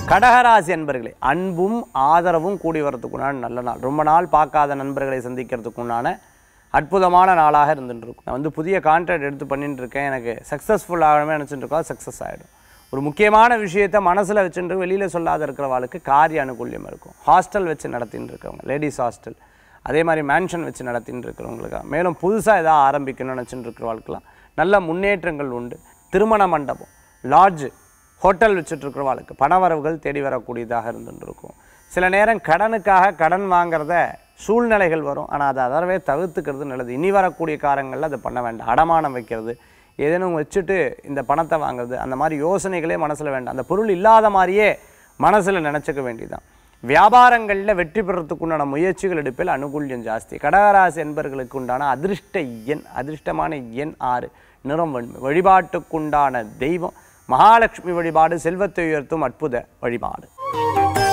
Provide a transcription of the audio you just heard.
கடகராசி அன்பர்களே அன்பும் ஆதரவும் கூடி வரதுக்குண்டான நல்ல நாள் ரொம்ப நாள் பார்க்காத நண்பர்களை சந்திக்கிறதுக்குண்டான அற்புதமான நாளாக இருந்துட்டு இருக்கும் நான் வந்து புதிய கான்ட்ராக்ட் எடுத்து பண்ணிட்டு இருக்கேன் எனக்கு சக்ஸஸ்ஃபுல் ஆகணுமே நினச்சிட்டு இருக்கோம் சக்ஸஸ் ஆகிடும் ஒரு முக்கியமான விஷயத்தை மனசில் வச்சுட்டு வெளியில் சொல்லாத இருக்கிறவாளுக்கு காரிய அனுகூல்யம் இருக்கும் ஹாஸ்டல் வச்சு நடத்தின்னு இருக்கவங்க லேடிஸ் ஹாஸ்டல் அதே மாதிரி மேன்ஷன் வச்சு நடத்தின்னு இருக்கிறவங்களுக்கு மேலும் புதுசாக எதாவது ஆரம்பிக்கணும்னு நினச்சிட்டு இருக்கிறவாளுக்கெல்லாம் நல்ல முன்னேற்றங்கள் உண்டு திருமண மண்டபம் லாட்ஜ் ஹோட்டல் வச்சுட்டு இருக்கிறவாளுக்கு பணவரவுகள் தேடி வரக்கூடியதாக இருந்துட்டு இருக்கும் சில நேரம் கடனுக்காக கடன் வாங்குறத சூழ்நிலைகள் வரும் ஆனால் அதை அதரவே தவிர்த்துக்கிறது நல்லது இனி வரக்கூடிய காலங்களில் அதை பண்ண வேண்டாம் அடமானம் வைக்கிறது ஏதேனும் வச்சுட்டு இந்த பணத்தை வாங்குறது அந்த மாதிரி யோசனைகளே மனசில் வேண்டாம் அந்த பொருள் இல்லாத மாதிரியே மனசில் நினச்சிக்க வேண்டியதுதான் வியாபாரங்களில் வெற்றி பெறத்துக்குண்டான முயற்சிகள் எடுப்பில் அனுகூல்யம் ஜாஸ்தி கடகராசி என்பர்களுக்கு உண்டான அதிர்ஷ்ட எண் அதிர்ஷ்டமான எண் ஆறு நிறம் வெண்மை வழிபாட்டுக்குண்டான தெய்வம் மகாலட்சுமி வழிபாடு செல்வத்தை உயர்த்தும் அற்புத வழிபாடு